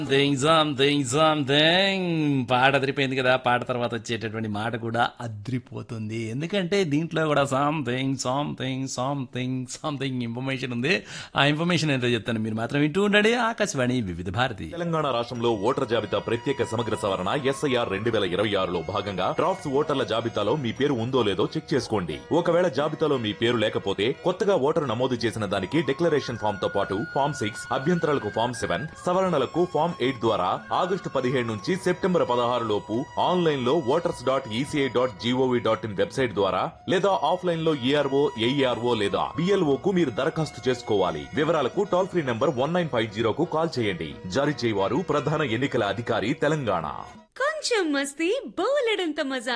something something something పాట అదిరిపోయింది కదా పాట తర్వాత వచ్చేటటువంటి మాట కూడా అదిరిపోతుంది ఎందుకంటే దీంట్లో కూడా something something something something information ఉంది ఆ ఇన్ఫర్మేషన్ ఏంటో చెప్తాను మీరు మాత్రం వింటూ ఉండండి ఆకాశవాణి వివిధ భారతి తెలంగాణ రాష్ట్రంలో ఓటర్ జాబితా ప్రత్యేక సమగ్ర సవరణ ఎస్ఐఆర్ రెండు వేల ఇరవై ఆరులో భాగంగా డ్రాఫ్ట్స్ ఓటర్ల జాబితాలో మీ పేరు ఉందో లేదో చెక్ చేసుకోండి ఒకవేళ జాబితాలో మీ పేరు లేకపోతే కొత్తగా ఓటరు నమోదు చేసిన దానికి డిక్లరేషన్ ఫామ్ తో పాటు ఫామ్ సిక్స్ అభ్యంతరాలకు ఫామ్ సెవెన్ సవరణలకు ఫామ్ ఎయిట్ ద్వారా ఆగస్టు పదిహేడు నుంచి సెప్టెంబర్ పదహారు లోపు ఆన్లైన్ లో voters dot ECI dot gov dot in website ద్వారా లేదా ఆఫ్లైన్ లో ఈఆర్ఓ ఏఈఆర్ఓ లేదా బిఎల్ఓ కు మీరు దరఖాస్తు చేసుకోవాలి వివరాలకు toll free number one nine five జీరోకు కాల్ చేయండి జారీ చేయవారు ప్రధాన ఎన్నికల అధికారి తెలంగాణ కొంచెం మస్తీ బోలెడంత మజా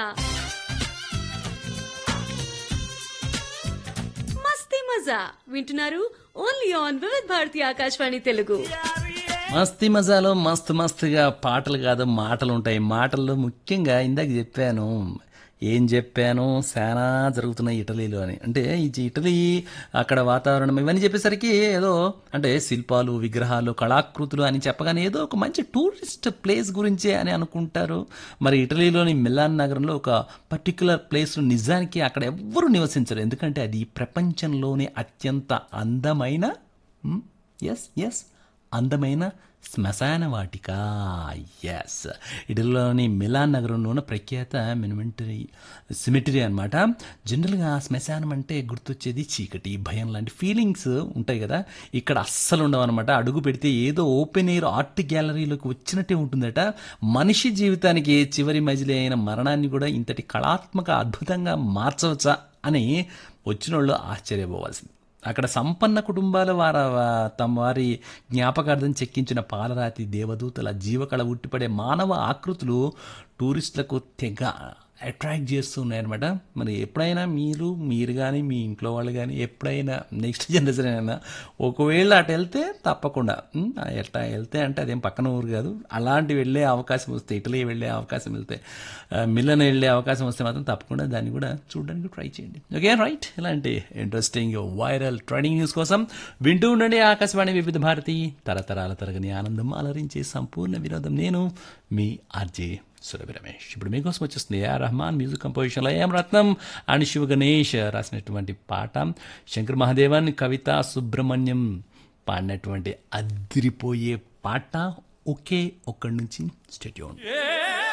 మస్తీ మజా వింటున్నారు ఓన్లీ ఆన్ వివిధ్ భారతి ఆకాశవాణి తెలుగు మస్తి మజాలో మస్తు మస్తుగా పాటలు కాదు మాటలు ఉంటాయి మాటల్లో ముఖ్యంగా ఇందాక చెప్పాను ఏం చెప్పాను చాలా జరుగుతున్నాయి ఇటలీలో అని అంటే ఇది ఇటలీ అక్కడ వాతావరణం ఇవన్నీ చెప్పేసరికి ఏదో అంటే శిల్పాలు విగ్రహాలు కళాకృతులు అని చెప్పగానే ఏదో ఒక మంచి టూరిస్ట్ ప్లేస్ గురించే అని అనుకుంటారు మరి ఇటలీలోని మిలాన్ నగరంలో ఒక పర్టికులర్ ప్లేస్ నిజానికి అక్కడ ఎవ్వరూ నివసించరు ఎందుకంటే అది ప్రపంచంలోనే అత్యంత అందమైన ఎస్ ఎస్ అందమైన శ్మశాన వాటిక ఎస్ ఇటలీలోని మిలాన్ నగరంలో ఉన్న ప్రఖ్యాత మినిమెంటరీ సిమిటరీ అనమాట జనరల్గా శ్మశానం అంటే గుర్తొచ్చేది చీకటి భయం లాంటి ఫీలింగ్స్ ఉంటాయి కదా ఇక్కడ అస్సలు ఉండవు అనమాట అడుగు పెడితే ఏదో ఓపెన్ ఎయిర్ ఆర్ట్ గ్యాలరీలోకి వచ్చినట్టే ఉంటుందట మనిషి జీవితానికి చివరి మజిలీ అయిన మరణాన్ని కూడా ఇంతటి కళాత్మక అద్భుతంగా మార్చవచ్చా అని వచ్చిన వాళ్ళు ఆశ్చర్యపోవాల్సింది అక్కడ సంపన్న కుటుంబాల వార తమ వారి జ్ఞాపకార్థం చెక్కించిన పాలరాతి దేవదూతల జీవకళ ఉట్టిపడే మానవ ఆకృతులు టూరిస్టులకు తెగ అట్రాక్ట్ చేస్తున్నాయన్నమాట మరి ఎప్పుడైనా మీరు మీరు కానీ మీ ఇంట్లో వాళ్ళు కానీ ఎప్పుడైనా నెక్స్ట్ జనరేషన్ అయినా ఒకవేళ అటు వెళ్తే తప్పకుండా ఉమ్, ఎట్లా వెళ్తే అంటే అదేం పక్కన ఊరు కాదు అలాంటి వెళ్ళే అవకాశం వస్తే ఇటలీ వెళ్ళే అవకాశం వెళ్తే ఆ, మిలన్ వెళ్ళే అవకాశం వస్తే మాత్రం తప్పకుండా దాన్ని కూడా చూడడానికి ట్రై చేయండి ఓకే రైట్ ఇలాంటి ఇంట్రెస్టింగ్ వైరల్ ట్రెండింగ్ న్యూస్ కోసం వింటూ ఉండండి ఆకాశవాణి వివిధ భారతి తరతరాల తరగని ఆనందం అలరించే సంపూర్ణ వినోదం నేను మీ ఆర్జే సురభి రమేష్ ఇప్పుడు మీకోసం వచ్చేస్తుంది ఏఆర్ రహమాన్ మ్యూజిక్ కంపోజిషన్లో ఏం రత్నం అండ్ శివ గణేష్ రాసినటువంటి పాట శంకర్ మహాదేవన్ కవిత సుబ్రహ్మణ్యం పాడినటువంటి అదిరిపోయే పాట ఒకే ఒక్కడి నుంచి స్టేట్యూన్